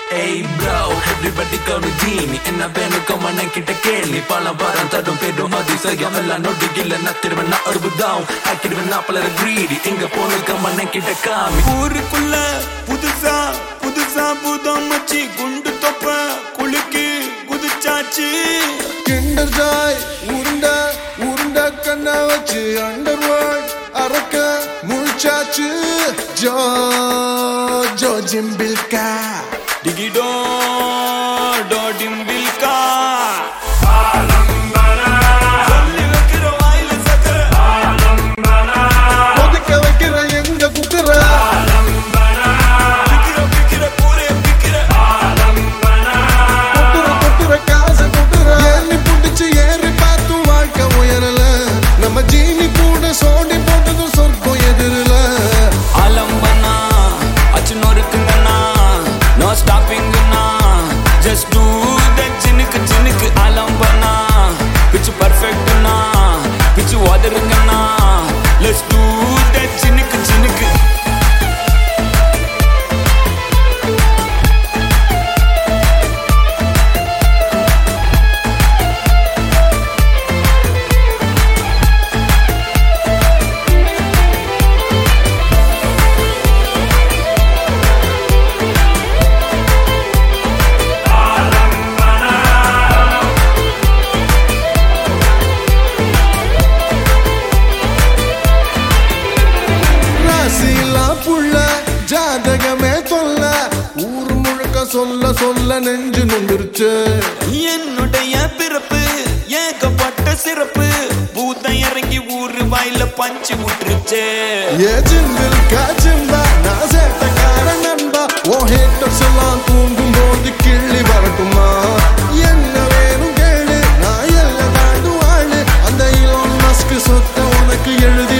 Hey bro, everybody call me Genie என்ன வேணும் கம்மன கிட்ட கேள்வி பல வாரம் தடும் பெரும் அதிசயம் எல்லாம் நொடியில் நத்திருவன் நான் அறுபதாம் ஆக்கிடுவேன் நான் பலர greedy எங்க போன கம்மன கிட்ட காமி ஊருக்குள்ள புதுசா புதுசா புதம் மச்சி குண்டு தொப்ப குலுக்கி குதிச்சாச்சு கிண்டர் ஜாய் உருண்ட உருண்ட கண்ண வச்சு அண்டர் வேர்ல்ட் அறக்க முழிச்சாச்சு ஜோ ஜோ ஜிம்பில்கா டிகிடோ டோடிம்பில்கா சொல்லி வைக்கிற வாயில சக்கரை கொதிக்க வைக்கிற எங்க குக்கர பிக்கிற பிக்கிற கூரைய பிக்கிற கொட்டுற கொட்டுற காசை கொட்டுற ஏறி புடிச்சு ஏறி பார்த்து வாழ்க்கை உயரல நம்ம ஜீனி கூட சோடி போட்டதும் சொர்க்கம் எதிரில ஆலம்பனா அச்சு நொறுக்குங்கண்ணா நோ ஸ்டாப்பிங்கண்ணா ஜஸ்ட் டூ தட் சின்னுக்கு சின்னுக்கு ஆலம்பனா பிச்சு பர்ஃபெக்ட்னா பிச்சு உதருங்கண்ணா லெட்ஸ் டூ தட் சின்னுக்கு சின்னுக்கு ராசிலா புள்ள ஜாதகமே தொல்ல ஊர் முழுக்க சொல்ல சொல்ல நெஞ்சு நொந்துருச்சு என்னுடைய பிறப்பு ஏகப்பட்ட சிறப்பு பூதம் இறங்கி ஊரு வாயில பஞ்சு விட்டுருச்சே ஏ ஜிம்பில் காச்சிம்பா நான் சேட்டக்கார நண்பா ஓ ஹேட்டர்ஸ் எல்லாம் தூங்கும் போது கிள்ளி வரட்டுமா என்ன வேணும் கேளு நான் எல்லாம் தாண்டும் ஆளு அந்த இலோன் மஸ்க் சொத்த உனக்கு எழுதி